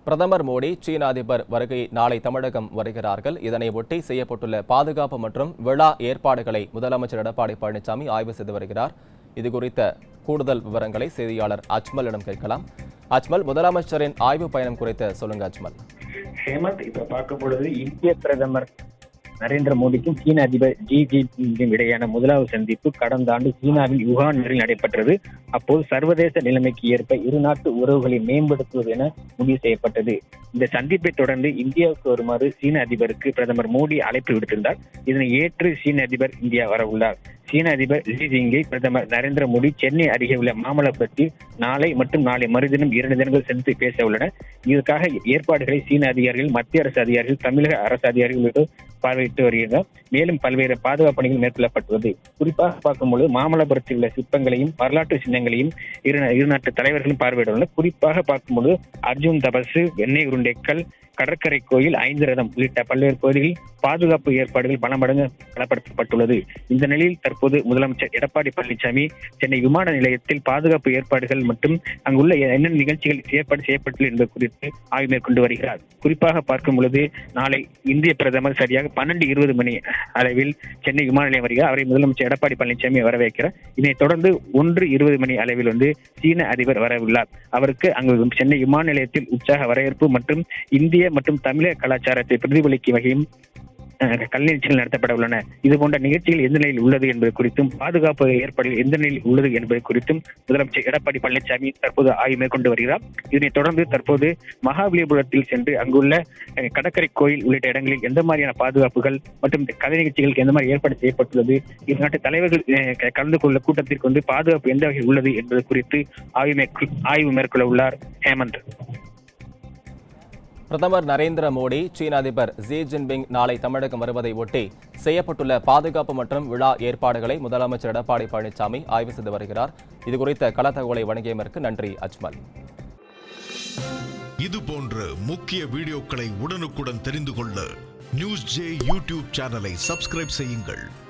பிரதமர் மோடி சீன அதிபர் வருகை நாளை தமிழகம் வருகிறார்கள் இதனை ஒட்டி செய்யப்பட்டுள்ள பாதுகாப்பு மற்றும் விழா ஏற்பாடுகளை முதலமைச்சர் எடப்பாடி பழனிசாமி ஆய்வு செய்து வருகிறார் இது குறித்த கூடுதல் விவரங்களை செய்தியாளர் அஜ்மலிடம் கேட்கலாம் அஜ்மல் முதலமைச்சரின் ஆய்வு பயணம் குறித்து சொல்லுங்க அஜ்மல் ஹேமந்த் இப்ப பார்க்கும் பொழுது இந்திய பிரதமர் நரேந்திர மோடிக்கும் சீன அதிபர் ஜி ஜின்பிங்கும் இடையான முதலாவது சந்திப்பு கடந்த ஆண்டு சீனாவின் யுகான் நகரில் நடைபெற்றது அப்போது சர்வதேச நிலைமைக்கு ஏற்ப இரு நாட்டு உறவுகளை மேம்படுத்துவது என முடிவு செய்யப்பட்டது இந்த சந்திப்பை தொடர்ந்து இந்தியாவுக்கு வருமாறு சீன அதிபருக்கு பிரதமர் மோடி அழைப்பு விடுத்திருந்தார் இதனை ஏற்று சீன அதிபர் இந்தியா வரவுள்ளார் சீன அதிபர் ஜி ஜிங்கை பிரதமர் நரேந்திர மோடி சென்னை அருகே உள்ள மாமல்லபுரத்தில் நாளை மற்றும் நாளை மறுதினம் இரண்டு தினங்கள் சந்தித்து பேச உள்ளனர் இதற்காக ஏற்பாடுகளை சீன அதிகாரிகள் மத்திய அரசு அதிகாரிகள் தமிழக அரசு அதிகாரிகள் உள்ளிட்டோர் பார்வையிட்டு வருகின்றனர் மேலும் பல்வேறு பாதுகாப்பு பணிகள் மேற்கொள்ளப்பட்டுள்ளது குறிப்பாக பார்க்கும்போது மாமல்லபுரத்தில் உள்ள சிற்பங்களையும் வரலாற்று சின்னங்களையும் இரு இரு நாட்டு தலைவர்களும் பார்வையிட்டுள்ளனர் குறிப்பாக பார்க்கும்போது அர்ஜுன் தபசு எண்ணெய் உருண்டைக்கல் கடற்கரை கோயில் ஐந்து ரதம் உள்ளிட்ட பல்வேறு கோயில்களில் பாதுகாப்பு ஏற்பாடுகள் பல மடங்கு பலப்படுத்தப்பட்டுள்ளது இந்த நிலையில் தற்போது முதலமைச்சர் எடப்பாடி பழனிசாமி சென்னை விமான நிலையத்தில் பாதுகாப்பு ஏற்பாடுகள் மற்றும் அங்குள்ள என்ன நிகழ்ச்சிகள் ஏற்பாடு செய்யப்பட்டுள்ளது என்பது குறித்து ஆய்வு மேற்கொண்டு வருகிறார் குறிப்பாக பார்க்கும் பொழுது நாளை இந்திய பிரதமர் சரியாக பன்னெண்டு இருபது மணி அளவில் சென்னை விமான நிலையம் வருகிறார் அவரை முதலமைச்சர் எடப்பாடி பழனிசாமி வரவேற்கிறார் இதனைத் தொடர்ந்து ஒன்று இருபது மணி அளவில் வந்து சீன அதிபர் வரவுள்ளார் அவருக்கு அங்கு சென்னை விமான நிலையத்தில் உற்சாக வரவேற்பு மற்றும் இந்திய மற்றும் தமிழக கலாச்சாரத்தை பிரதிபலிக்கும் வகையும் அஹ், கலை நிகழ்ச்சிகள் நடத்தப்பட உள்ளன இது போன்ற நிகழ்ச்சிகள் எந்த நிலையில் உள்ளது என்பது குறித்தும் பாதுகாப்பு ஏற்பாடுகள் எந்த நிலையில் உள்ளது என்பது குறித்தும் முதலமைச்சர் எடப்பாடி பழனிசாமி தற்போது ஆய்வு மேற்கொண்டு வருகிறார் இதனைத் தொடர்ந்து தற்போது மகாபலிபுரத்தில் சென்று அங்குள்ள அஹ், கடற்கரை கோயில் உள்ளிட்ட இடங்களில் எந்த மாதிரியான பாதுகாப்புகள் மற்றும் கலை நிகழ்ச்சிகளுக்கு எந்த மாதிரி ஏற்பாடு செய்யப்பட்டுள்ளது இரு நாட்டு தலைவர்கள் அஹ், க- கலந்து கொள்ள கூட்டத்திற்கு வந்து பாதுகாப்பு எந்த வகையில் உள்ளது என்பது குறித்து ஆய்வு மேற்கொள் ஆய்வு மேற்கொள்ள உள்ளார் ஹேமந்த் பிரதமர் நரேந்திர மோடி சீன அதிபர் ஜி ஜின்பிங் நாளை தமிழகம் வருவதை ஒட்டி செய்யப்பட்டுள்ள பாதுகாப்பு மற்றும் விழா ஏற்பாடுகளை முதலமைச்சர் எடப்பாடி பழனிசாமி ஆய்வு செய்து வருகிறார் இது குறித்த கள தகவலை வழங்கியதற்கு நன்றி அஜ்மல் இது போன்ற முக்கிய வீடியோக்களை உடனுக்குடன் தெரிந்து கொள்ள நியூஸ் ஜே யூடியூப் சேனலை சப்ஸ்கிரைப் செய்யுங்கள்